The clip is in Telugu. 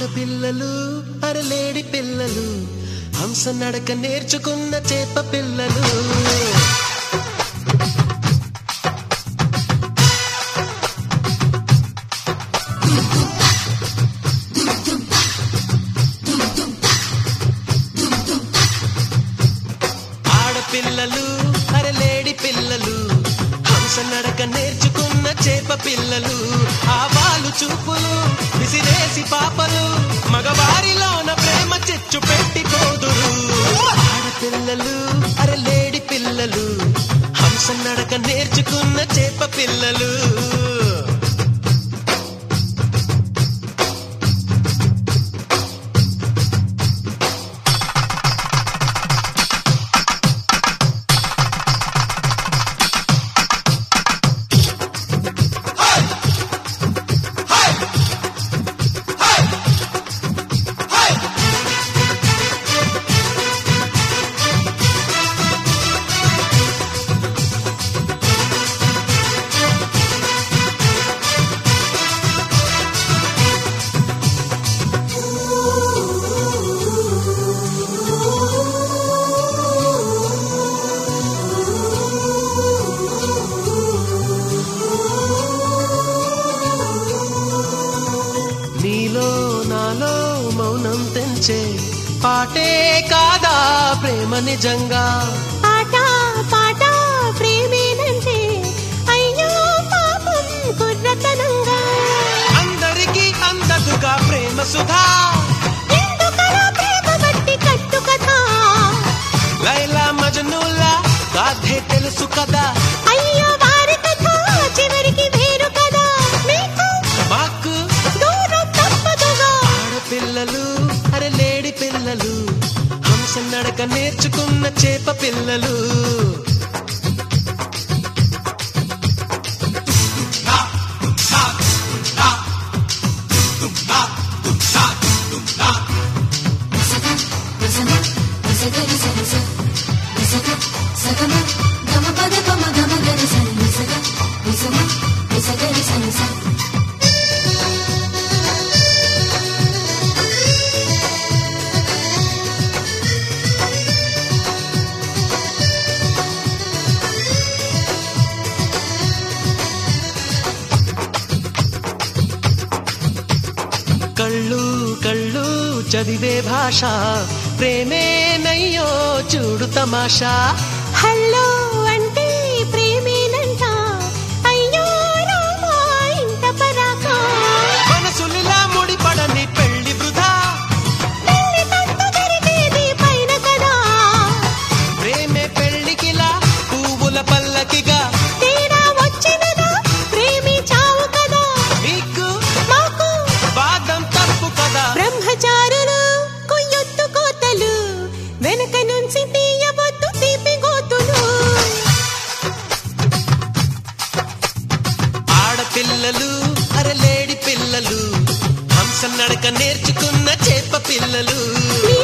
ఆడపిల్లలు అరలేడి పిల్లలు హంస నడక నేర్చుకున్న చేప పిల్లలు ఆడపిల్లలు అరలేడి పిల్లలు హంస నడక నేర్చుకున్న చేప పిల్లలు ఆవాలు చూపులు విసిరేసి పాపలు మగవారిలోన ప్రేమ చెచ్చు పెట్టిపోదురు ఆడపిల్లలు అరలేడి పిల్లలు హంస నడక నేర్చుకున్న చేప పిల్లలు నీలో నాలో మౌనం తెంచే పాటే కాదా ప్రేమ నిజంగా పాట పాట ప్రేమేనంటే అయ్యో పాపం కుర్రతనంగా అందరికీ అందదుగా ప్రేమ సుధా ఎందుకలా ప్రేమ బట్టి కట్టు కదా లైలా మజనూలా గాథే తెలుసు కదా అయ్యో వారి కథ చివరికి వేరు కదా మీకు మాకు దూరం తప్పదుగా ఆడపిల్లలు అరే లేడి పిల్లలు హంస నడక నేర్చుకున్న చేప పిల్లలు కళ్ళు కళ్ళు చదివే భాష ప్రేమేనయ్యో చూడు తమాషా హలో అంటే ప్రేమేనంట అయ్యో రామా ఇంత పరాకా మనసులిలా ముడిపడని పెళ్లి వృధా పెళ్లి తంతు జరిగేది పైన కదా ప్రేమే పెళ్లికిలా పువ్వుల పల్లకిగా తేడా వచ్చినదా ప్రేమి చావు కదా నీకు మాకు వాదం తప్పు కదా బ్రహ్మచారులు కొయ్యొత్తు కోతలు వెనక నుంచి తీయవద్దు తీపి గోతులు ఆడపిల్లలు అరలేడి పిల్లలు హంస నడక నేర్చుకున్న చేప పిల్లలు మీ